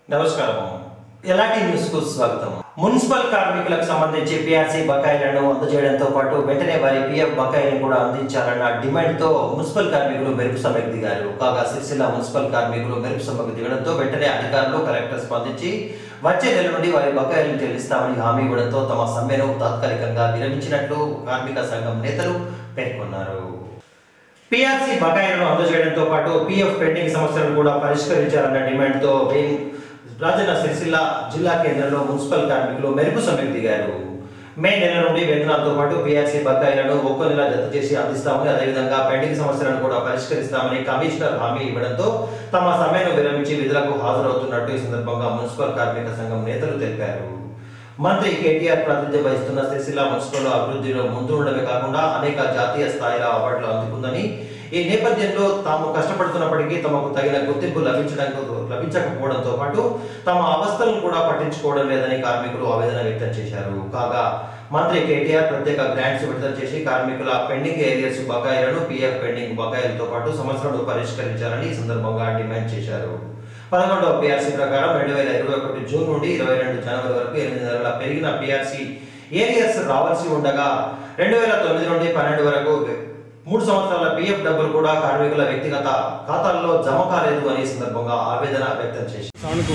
నమస్కారం ఎలాంటి న్యూస్ కు స్వాగతం మున్సిపల్ కార్మికులకు సంబంధించి పిఆర్సీ బకాయిలను అందజేయడంతో పాటు వెంటనే వారి పిఎఫ్ బకాయిలను కూడా అందించాలన్న డిమాండ్ తో మున్సిపల్ కార్మికులు మెరుపు సమ్మెకు దిగారు కాగా సిరిసిల్ల మున్సిపల్ కార్మికులు మెరుపు సమ్మెకు దిగడంతో వెంటనే అధికారులు కలెక్టర్ స్పందించి వచ్చే నెల నుండి వారి బకాయిలను చెల్లిస్తామని హామీ ఇవ్వడంతో తమ సమ్మెను తాత్కాలికంగా విరమించినట్లు కార్మిక సంఘం నేతలు పేర్కొన్నారు పిఆర్సీ బకాయిలను అందజేయడంతో పాటు పిఎఫ్ పెండింగ్ సమస్యలను కూడా పరిష్కరించాలన్న డిమాండ్తో వేం- రాజన్న సిరిసిల్ల జిల్లా కేంద్రంలో మున్సిపల్ కార్మికులు మెరుపు సమ్మెకు దిగారు మే నెల నుండి వేతనాలతో పాటు పిఆర్సీ బకాయిలను ఒక్కో నెల జత చేసి అందిస్తామని అదేవిధంగా పెండింగ్ సమస్యలను కూడా పరిష్కరిస్తామని కమిషనర్ హామీ ఇవ్వడంతో తమ సమ్మెను విరమించి విధులకు హాజరవుతున్నట్టు ఈ సందర్భంగా మున్సిపల్ కార్మిక సంఘం నేతలు తెలిపారు మంత్రి కేటీఆర్ ప్రాతినిధ్యం వహిస్తున్న సిరిసిల్ల మున్సిపల్ అభివృద్ధిలో ముందు ఉండడమే కాకుండా అనేక జాతీయ స్థాయిలో అవార్డులు అందుకుందని ఈ నేపథ్యంలో తాము కష్టపడుతున్నప్పటికీ తమకు తగిన గుర్తింపు లభించడానికి లభించకపోవడంతో పాటు తమ అవస్థలను కూడా పట్టించుకోవడం లేదని కార్మికులు ఆవేదన వ్యక్తం చేశారు కాగా మంత్రి కేటీఆర్ ప్రత్యేక గ్రాంట్స్ విడుదల చేసి కార్మికుల పెండింగ్ ఏరియాస్ బకాయిలను పిఎఫ్ పెండింగ్ బకాయిలతో పాటు సమస్యలను పరిష్కరించాలని ఈ సందర్భంగా డిమాండ్ చేశారు పదకొండవ పిఆర్సీ ప్రకారం రెండు వేల ఇరవై ఒకటి జూన్ నుండి ఇరవై రెండు జనవరి వరకు ఎనిమిది నెలల పెరిగిన పిఆర్సీ ఏరియర్స్ రావాల్సి ఉండగా రెండు వేల తొమ్మిది నుండి పన్నెండు వరకు మూడు సంవత్సరాల పిఎఫ్ డబ్బులు కూడా కార్మికుల వ్యక్తిగత ఖాతాల్లో జమ కాలేదు అని ఈ సందర్భంగా ఆవేదన వ్యక్తం చేశారు సౌండ్కు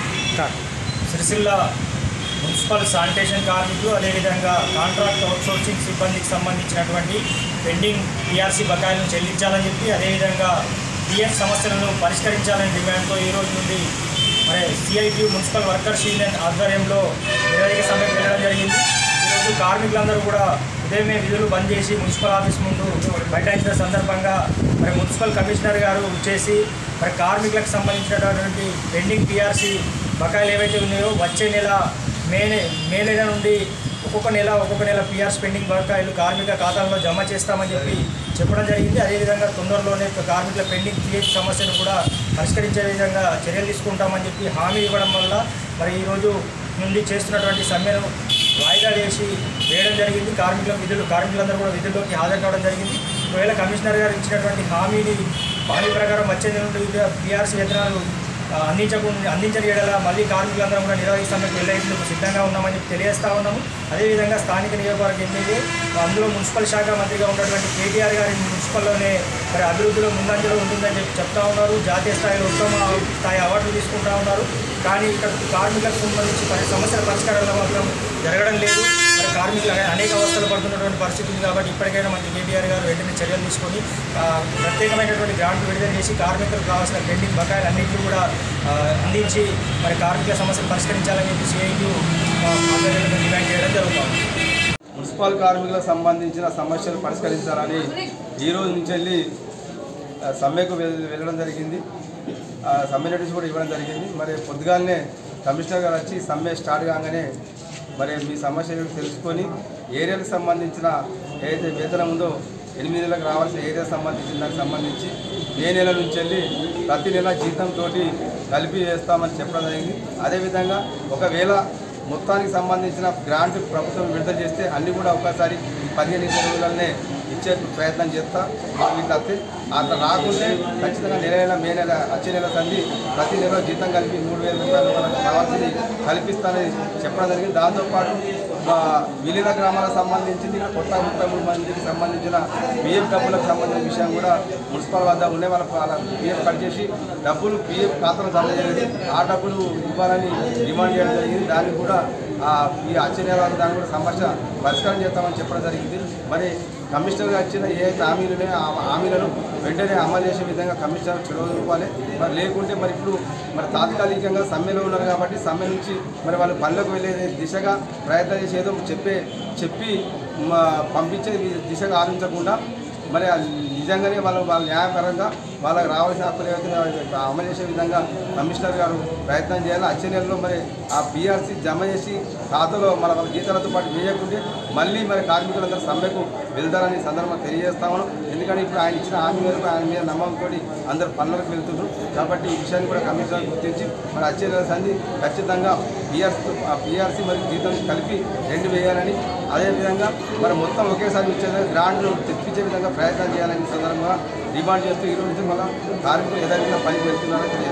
సిరిసిల్ల మున్సిపల్ శానిటేషన్ కార్మికులు అదేవిధంగా కాంట్రాక్ట్ అవుట్సోర్సింగ్ సిబ్బందికి సంబంధించినటువంటి పెండింగ్ పిఆర్సీ బకాయిలను చెల్లించాలని చెప్పి అదేవిధంగా పిఎఫ్ సమస్యలను పరిష్కరించాలని డిమాండ్తో ఈ రోజు నుండి మరి సిఐటి మున్సిపల్ వర్కర్స్ యూనియన్ ఆధ్వర్యంలో నిరవధిక సమ్మెకు వెళ్ళడం జరిగింది ఈరోజు కార్మికులందరూ కూడా ఉదయమే విధులు బంద్ చేసి మున్సిపల్ ఆఫీస్ ముందు బైఠాయించిన సందర్భంగా మరి మున్సిపల్ కమిషనర్ గారు చేసి మరి కార్మికులకు సంబంధించినటువంటి పెండింగ్ పిఆర్సీ బకాయిలు ఏవైతే ఉన్నాయో వచ్చే నెల మే నె- మే నెల నుండి ఒక్కొక్క నెల ఒక్కొక్క నెల పిఆర్స్ పెండింగ్ బకాయిలు కార్మిక ఖాతాల్లో జమ చేస్తామని చెప్పి చెప్పడం జరిగింది అదేవిధంగా తొందరలోనే కార్మికుల పెండింగ్ పిఎఫ్ సమస్యను కూడా పరిష్కరించే విధంగా చర్యలు తీసుకుంటామని చెప్పి హామీ ఇవ్వడం వల్ల మరి ఈరోజు నుండి చేస్తున్నటువంటి సమ్మెను వాయిదా వేసి వేయడం జరిగింది కార్మికుల విధులు కార్మికులందరూ కూడా విధుల్లోకి హాజరు కావడం జరిగింది ఒకవేళ కమిషనర్ గారు ఇచ్చినటువంటి హామీని హామీ ప్రకారం వచ్చే నెల నుండి పిఆర్సీ వేతనాలు ఆ, అందించకుండా అందించని ఏడల మళ్ళీ కార్మికులందరం కూడా నిర్వహిస్తామని వెళ్ళేందుకు సిద్ధంగా ఉన్నామని చెప్పి తెలియజేస్తా ఉన్నాము అదేవిధంగా స్థానిక నియోజకవర్గ ఎమ్మెల్యే అందులో మున్సిపల్ శాఖ మంత్రిగా ఉన్నటువంటి కేటీఆర్ గారి మున్సిపల్లోనే మరి అభివృద్ధిలో ముందంజలో ఉంటుందని చెప్పి చెప్తా ఉన్నారు జాతీయ స్థాయిలో ఉత్తమ స్థాయి అవార్డులు తీసుకుంటా ఉన్నారు కానీ ఇక్కడ కార్మికులకు సంబంధించి పరి సమస్యల పరిష్కారాలు మాత్రం జరగడం లేదు మరి కార్మికులు అనే- అనేక అవస్థలు పడుతున్నటువంటి పరిస్థితి ఉంది కాబట్టి ఇప్పటికైనా మంత్రి కేటీఆర్ గారు వెంటనే చర్యలు తీసుకొని ఆ, ప్రత్యేకమైనటువంటి గ్రాంట్ విడుదల చేసి కార్మికులకు కావాల్సిన పెండింగ్ బకాయిలు అన్నింటినీ కూడా ఆ, అందించి మరి కార్మికుల సమస్యలు పరిష్కరించాలని చెప్పి సిఐయు ఆధ్వర్యంలో డిమాండ్ చేయడం జరుగుతుంది మున్సిపల్ కార్మికులకు సంబంధించిన సమస్యలు పరిష్కరించాలని ఈ రోజు నుంచి వెళ్ళి ఆ, సమ్మెకు వెల్- వెళ్ళడం జరిగింది ఆ, సమ్మె నోటీస్ కూడా ఇవ్వడం జరిగింది మరి పొద్దుగాలనే కమిషనర్ గారు వచ్చి సమ్మె స్టార్ట్ కాగానే మరి మీ సమస్య ఏంటో తెలుసుకొని ఏరియాలకు సంబంధించిన ఏదైతే వేతనం ఉందో ఎనిమిది నెలలకు రావాల్సిన ఏరియాకి సంబంధించిన దానికి సంబంధించి ఏ నెల నుంచి వెళ్ళి ప్రతి నెల జీతంతో కలిపి వేస్తామని చెప్పడం జరిగింది అదేవిధంగా ఒకవేళ మొత్తానికి సంబంధించిన గ్రాంట్ ప్రభుత్వం విడుదల చేస్తే అన్ని కూడా ఒక్కసారి ఈ పదిహేను ఇరవై రోజులనే ఇచ్చే ప్రయత్నం చేస్తా ఇట్లా వస్తే అట్లా రాకుంటే ఖచ్చితంగా నెల నెల మే నెల వచ్చే నెల సంది ప్రతి నెల జీతం కలిపి మూడు వేల రూపాయలు మనకు కావాల్సింది కల్పిస్తానని చెప్పడం జరిగింది దాంతోపాటు మా విలీన గ్రామాలకు సంబంధించింది ఇక్కడ కొత్త ముప్పై మూడు మందికి సంబంధించిన పిఎఫ్ డబ్బులకు సంబంధించిన విషయం కూడా మున్సిపల్ వద్ద ఉండే వాళ్ళ వాళ్ళ పిఎఫ్ కట్ చేసి డబ్బులు పిఎఫ్ ఖాతాలో జమ చేయలేదు ఆ డబ్బులు ఇవ్వాలని డిమాండ్ చేయడం జరిగింది దానికి కూడా ఆ, ఈ వచ్చే నెల వరకు దాన్ని కూడా సమస్య పరిష్కారం చేస్తామని చెప్పడం జరిగింది మరి కమిషనర్ గారు ఇచ్చిన ఏ అయితే హామీలు ఉన్నాయో ఆ హామీలను వెంటనే అమలు చేసే విధంగా కమిషనర్ చొరవ చూపాలి మరి లేకుంటే మరి ఇప్పుడు మరి తాత్కాలికంగా సమ్మెలో ఉన్నారు కాబట్టి సమ్మె నుంచి మరి వాళ్ళు పనులకు వెళ్ళే దిశగా ప్రయత్నం చేసి ఏదో చెప్పే చెప్పి మా పంపించే దిశగా ఆలోచించకుండా మరి ఆ నిజంగానే వాళ్ళు వాళ్ళ న్యాయపరంగా వాళ్ళకి రావాల్సిన హక్కులు ఏవైతే అమలు చేసే విధంగా కమిషనర్ గారు ప్రయత్నం చేయాలి వచ్చే నెలలో మరి ఆ బీఆర్సీ జమ చేసి ఖాతాలో మన వాళ్ళ జీతాలతో పాటు వేయకుంటే మళ్ళీ మరి కార్మికులందరూ సమ్మెకు వెళ్తారని సందర్భంగా తెలియజేస్తామను ఎందుకంటే ఇప్పుడు ఆయన ఇచ్చిన హామీ మేరకు ఆయన మీద నమ్మకంతో అందరు పనులకు వెళ్తున్నారు కాబట్టి ఈ విషయాన్ని కూడా కమిషనర్ గుర్తించి మరి వచ్చే నెల సంది ఖచ్చితంగా బీఆర్సీ ఆ బీఆర్సీ మరియు జీతం కలిపి రెండు వేయాలని అదేవిధంగా మరి మొత్తం ఒకేసారి ఇచ్చే గ్రాంట్లు తెప్పించే విధంగా ప్రయత్నం చేయాలని ఈ సందర్భంగా డిమాండ్ చేస్తూ ఈ రోజు మళ్ళీ కార్మికులు ఏదైనా పనికి వెళ్తున్నారని తెలియజేస్తున్నాను.